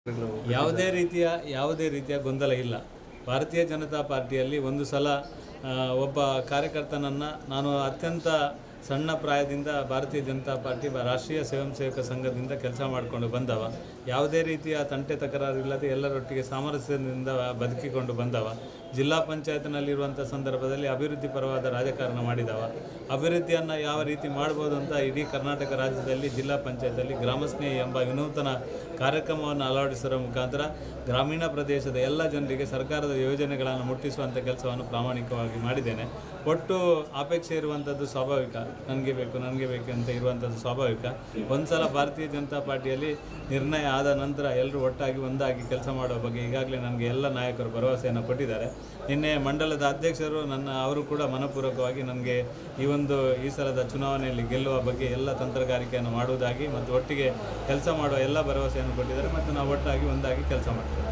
ಯಾವುದೇ ರೀತಿಯ ಯಾವುದೇ ರೀತಿಯ ಗೊಂದಲ ಇಲ್ಲ ಭಾರತೀಯ ಜನತಾ ಪಾರ್ಟಿಯಲ್ಲಿ ಒಂದು ಸಲ ಆ, ಒಬ್ಬ ಕಾರ್ಯಕರ್ತನನ್ನು ನಾನು ಅತ್ಯಂತ ಸಣ್ಣ ಪ್ರಾಯದಿಂದ ಭಾರತೀಯ ಜನತಾ ಪಾರ್ಟಿ ಬ- ರಾಷ್ಟ್ರೀಯ ಸ್ವಯಂ ಸೇವಕ ಸಂಘದಿಂದ ಕೆಲಸ ಮಾಡಿಕೊಂಡು ಬಂದವ ಯಾವುದೇ ರೀತಿಯ ತಂಟೆ ತಕರಾರು ಇಲ್ಲದೆ ಎಲ್ಲರೊಟ್ಟಿಗೆ ಸಾಮರಸ್ಯದಿಂದ ಬದುಕಿಕೊಂಡು ಬಂದವ ಜಿಲ್ಲಾ ಪಂಚಾಯತ್ನಲ್ಲಿರುವಂಥ ಸಂದರ್ಭದಲ್ಲಿ ಅಭಿವೃದ್ಧಿ ಪರವಾದ ರಾಜಕಾರಣ ಮಾಡಿದವ ಅಭಿವೃದ್ಧಿಯನ್ನು ಯಾವ ರೀತಿ ಮಾಡ್ಬೋದು ಅಂತ ಇಡೀ ಕರ್ನಾಟಕ ರಾಜ್ಯದಲ್ಲಿ ಜಿಲ್ಲಾ ಪಂಚಾಯತಲ್ಲಿ ಗ್ರಾಮಸ್ನೇಹಿ ಎಂಬ ವಿನೂತನ ಕಾರ್ಯಕ್ರಮವನ್ನು ಅಳವಡಿಸುವ ಮುಖಾಂತರ ಗ್ರಾಮೀಣ ಪ್ರದೇಶದ ಎಲ್ಲ ಜನರಿಗೆ ಸರ್ಕಾರದ ಯೋಜನೆಗಳನ್ನು ಮುಟ್ಟಿಸುವಂಥ ಕೆಲಸವನ್ನು ಪ್ರಾಮಾಣಿಕವಾಗಿ ಮಾಡಿದ್ದೇನೆ ಒಟ್ಟು ಅಪೇಕ್ಷೆ ಇರುವಂಥದ್ದು ಸ್ವಾಭಾವಿಕ ನನಗೆ ಬೇಕು ನನಗೆ ಬೇಕು ಅಂತ ಇರುವಂಥದ್ದು ಸ್ವಾಭಾವಿಕ ಒಂದ್ಸಲ ಭಾರತೀಯ ಜನತಾ ಪಾರ್ಟಿಯಲ್ಲಿ ನಿರ್ಣಯ ಆದ ನಂತರ ಎಲ್ಲರೂ ಒಟ್ಟಾಗಿ ಒಂದಾಗಿ ಕೆಲಸ ಮಾಡುವ ಬಗ್ಗೆ ಈಗಾಗಲೇ ನನಗೆ ಎಲ್ಲ ನಾಯಕರು ಭರವಸೆಯನ್ನು ಕೊಟ್ಟಿದ್ದಾರೆ ನಿನ್ನೆ ಮಂಡಲದ ಅಧ್ಯಕ್ಷರು ನನ್ನ ಅವರು ಕೂಡ ಮನಪೂರ್ವಕವಾಗಿ ನನಗೆ ಈ ಒಂದು ಈ ಸಲದ ಚುನಾವಣೆಯಲ್ಲಿ ಗೆಲ್ಲುವ ಬಗ್ಗೆ ಎಲ್ಲ ತಂತ್ರಗಾರಿಕೆಯನ್ನು ಮಾಡುವುದಾಗಿ ಮತ್ತು ಒಟ್ಟಿಗೆ ಕೆಲಸ ಮಾಡುವ ಎಲ್ಲ ಭರವಸೆಯನ್ನು ಕೊಟ್ಟಿದ್ದಾರೆ ಮತ್ತು ನಾವು ಒಟ್ಟಾಗಿ ಒಂದಾಗಿ ಕೆಲಸ ಮಾಡ್ತೇವೆ